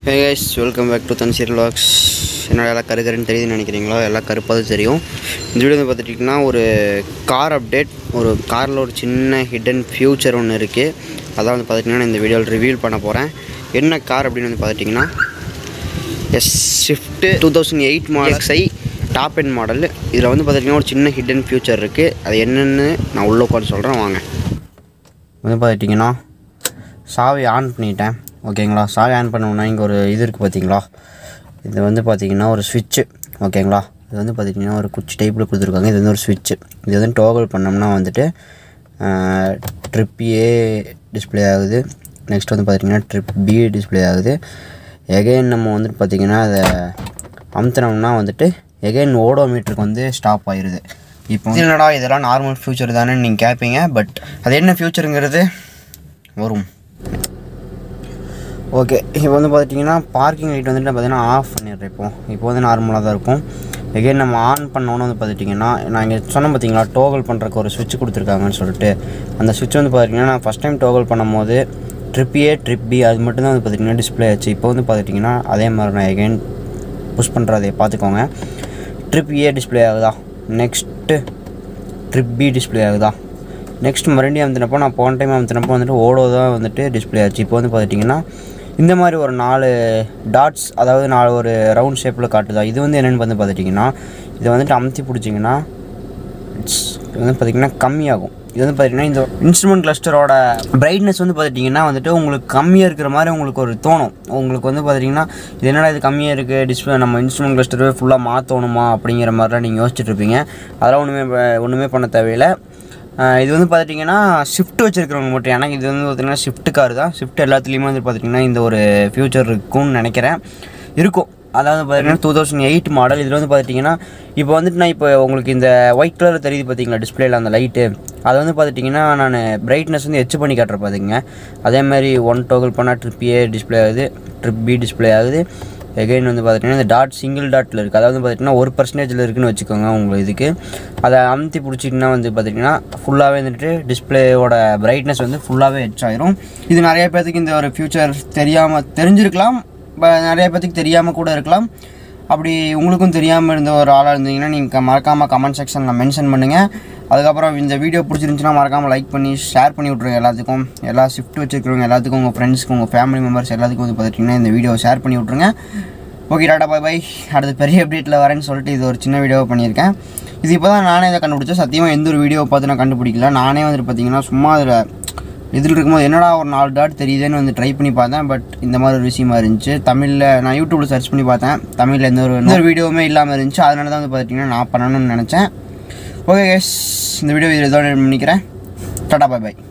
hey guys welcome back to Thanseer logs என்னோட எல்லாம் கருகருன்னு தெரியுதுன்னு நினைக்கிறீங்களோ எல்லாம் கருப்பாவது தெரியும் இந்த வீடியோ வந்து பார்த்துட்டிங்கன்னா ஒரு கார் அப்டேட் ஒரு காரில் ஒரு சின்ன ஹிடன் ஃபியூச்சர் ஒன்று இருக்குது அதான் வந்து பார்த்துட்டிங்கன்னா இந்த வீடியோவில் ரிவீல் பண்ண போகிறேன் என்ன கார் அப்படின்னு வந்து பார்த்துட்டிங்கன்னா Swift two thousand eight model ஐ டாப் எண்ட் மாடல் இதில் வந்து பார்த்துட்டிங்கன்னா ஒரு சின்ன ஹிடன் ஃபியூச்சர் இருக்குது அது என்னென்னு நான் உள்ளே உட்காந்து சொல்கிறேன் வாங்க வந்து பார்த்துட்டிங்கன்னா சாவி ஆன் பண்ணிட்டேன் ஓகேங்களா சாவி ஆன் பண்ணோம்னா இங்கே ஒரு இது இருக்குது பார்த்தீங்களா இது வந்து பார்த்தீங்கன்னா ஒரு ஸ்விட்ச்சு ஓகேங்களா இது வந்து பார்த்திங்கன்னா ஒரு குச்சி டைப்பில் கொடுத்துருக்காங்க இது வந்து ஒரு ஸ்விட்ச்சு இது வந்து டோகல் பண்ணோம்னா வந்துட்டு ட்ரிப் ஏ டிஸ்ப்ளே ஆகுது நெக்ஸ்ட் வந்து பார்த்திங்கன்னா ட்ரிப் பி டிஸ்ப்ளே ஆகுது எகைன் நம்ம வந்துட்டு பார்த்திங்கன்னா அதை அமுத்தினோம்னா வந்துட்டு எகைன் ஓடோமீட்டருக்கு வந்து ஸ்டாப் ஆயிடுது இப்போ என்னடா இதெல்லாம் நார்மல் ஃபியூச்சர் தானே நீங்கள் கேட்பீங்க பட் அது என்ன ஃபியூச்சருங்கிறது வரும் ஓகே இப்போ வந்து பார்த்திங்கன்னா பார்க்கிங் லைட் வந்துட்டு பார்த்தீங்கன்னா ஆஃப் பண்ணிடுறேன் இப்போ இப்போ வந்து நார்மலாக தான் இருக்கும் எகைன் நம்ம ஆன் பண்ணோன்னு வந்து பார்த்துட்டிங்கன்னா நான் இங்கே சொன்னேன் பார்த்தீங்களா டோகல் பண்ணுறக்கு ஒரு சுவிட்ச் கொடுத்துருக்காங்கன்னு சொல்லிட்டு அந்த சுவிட்ச் வந்து பார்த்திங்கன்னா நான் ஃபஸ்ட் டைம் டோகல் பண்ணும்போது ட்ரிப் ஏ ட்ரிப் பி அது மட்டும் தான் வந்து பார்த்திங்கன்னா டிஸ்ப்ளே ஆச்சு இப்போ வந்து பார்த்துட்டிங்கன்னா அதே மாதிரி நான் எகைன் புஷ் பண்ணுறதை பார்த்துக்கோங்க ட்ரிப் ஏ டிஸ்ப்ளே ஆகுதா நெக்ஸ்ட்டு ட்ரிப் பி டிஸ்ப்ளே ஆகுதா நெக்ஸ்ட் மறுபடியும் அமுத்தினப்போ நான் போன டைம் அமுத்தினப்போ வந்துட்டு ஓடோ தான் வந்துட்டு டிஸ்ப்ளே ஆச்சு இப்போ வந்து பார்த்துட்டிங்கன்னா இந்த மாதிரி ஒரு நாலு டாட்ஸ் அதாவது நாலு ஒரு ரவுண்ட் ஷேப்பில் காட்டுதா இது வந்து என்னென்னு வந்து பார்த்துட்டிங்கன்னா இதை வந்துட்டு அமுத்தி பிடிச்சிங்கன்னா இட்ஸ் இது வந்து பார்த்திங்கன்னா கம்மியாகும் இது வந்து பார்த்திங்கன்னா இந்த இன்ஸ்ட்ருமெண்ட் கிளஸ்டரோட பிரைட்னஸ் வந்து பார்த்துட்டிங்கன்னா வந்துட்டு உங்களுக்கு கம்மியாக இருக்கிற மாதிரி உங்களுக்கு ஒரு தோணும் உங்களுக்கு வந்து பார்த்திங்கன்னா இது என்னடா இது கம்மியாக இருக்குது டிஸ்பிளே நம்ம இன்ஸ்ட்ருமெண்ட் கிளஸ்டரே ஃபுல்லாக மாற்றணுமா அப்படிங்கிற மாதிரிலாம் நீங்கள் யோசிச்சுட்டு இருப்பீங்க அதெல்லாம் ஒன்றுமே ப- ஒன்றுமே பண்ண தேவையில்லை ஆஹ் இது வந்து பார்த்துட்டிங்கன்னா ஷிஃப்ட் வச்சுருக்கிறவங்க மட்டும் எனக்கு இது வந்து பார்த்திங்கன்னா ஷிஃப்ட் கார் தான் ஷிஃப்ட் எல்லாத்துலேயுமே வந்து பார்த்திங்கன்னா இந்த ஒரு ஃபியூச்சர் இருக்கும்னு நினைக்கிறேன் இருக்கும் அதாவது பார்த்தீங்கன்னா டூ தௌசண்ட் எயிட் மாடல் இதில் வந்து பார்த்துட்டிங்கன்னா இப்போ வந்துட்டு நான் இப்போ உங்களுக்கு இந்த ஒயிட் கலர் தெரியுது பார்த்தீங்களா டிஸ்பிளேல அந்த லைட்டு அதை வந்து பார்த்துட்டிங்கன்னா நான் பிரைட்னஸ் வந்து எச்சு பண்ணி காட்டுறேன் பார்த்துங்க அதே மாதிரி ஒன் டோகல் பண்ணால் ட்ரிப் ஏ டிஸ்ப்ளே ஆகுது ட்ரிப் பி டிஸ்ப்ளே ஆகுது எகைன் வந்து பார்த்திங்கன்னா இந்த டாட் சிங்கிள் டாட்டில் இருக்குது அதாவது பார்த்திங்கன்னா ஒரு பர்சன்டேஜில் இருக்குன்னு வச்சுக்கோங்க உங்களுக்கு இதுக்கு அதை அமுத்தி பிடிச்சிட்டிங்கன்னா வந்து பார்த்திங்கன்னா ஃபுல்லாகவே வந்துட்டு டிஸ்பிளேயோட பிரைட்னஸ் வந்து ஃபுல்லாகவே ஹெச் ஆயிரும் இது நிறைய பேர்த்துக்கு இந்த ஒரு ஃபியூச்சர் தெரியாமல் தெரிஞ்சிருக்கலாம் ப- நிறைய பேர்த்துக்கு தெரியாமல் கூட இருக்கலாம் அப்படி உங்களுக்கும் தெரியாமல் இருந்த ஒரு ஆளாக இருந்தீங்கன்னா நீங்கள் மறக்காமல் கமெண்ட் செக்ஷனில் மென்ஷன் பண்ணுங்கள் அதுக்கப்புறம் இந்த வீடியோ பிடிச்சிருந்துச்சுன்னா மறக்காமல் லைக் பண்ணி ஷேர் பண்ணி விட்ருங்க எல்லாத்துக்கும் எல்லா ஷிஃப்ட் வச்சுருக்கிறவங்க எல்லாத்துக்கும் உங்கள் ஃப்ரெண்ட்ஸ்க்கு உங்கள் ஃபேமிலி மெம்பர்ஸ் எல்லாத்துக்கும் வந்து பார்த்துட்டிங்கன்னா இந்த வீடியோ ஷேர் பண்ணி விட்ருங்க ஓகே டாடா பாய் பாய் அடுத்த பெரிய அப்டேட்டில் வரேன்னு சொல்லிட்டு இது ஒரு சின்ன வீடியோ பண்ணியிருக்கேன் இது இப்போ தான் நானே இதை கண்டுபிடிச்சேன் சத்தியமாக எந்த ஒரு வீடியோ பார்த்து நான் கண்டுபிடிக்கல நானே வந்துட்டு பார்த்தீங்கன்னா சும்மா அதில் இதில் இருக்கும்போது என்னடா ஒரு நாலு டாட் தெரியுதுன்னு வந்து ட்ரை பண்ணி பார்த்தேன் பட் இந்த மாதிரி ஒரு விஷயமா இருந்துச்சு தமிழில் நான் யூடியூப்பில் சர்ச் பண்ணி பார்த்தேன் தமிழில் எந்த ஒரு எந்த ஒரு வீடியோவுமே இல்லாமல் இருந்துச்சு அதனால தான் வந்து பார்த்தீங்கன்னா நான் பண்ணணும்னு நினச்சேன் ஓகே கேஸ் இந்த வீடியோ இதில் இதோட நினைக்கிறேன் டாடா பாய் பாய்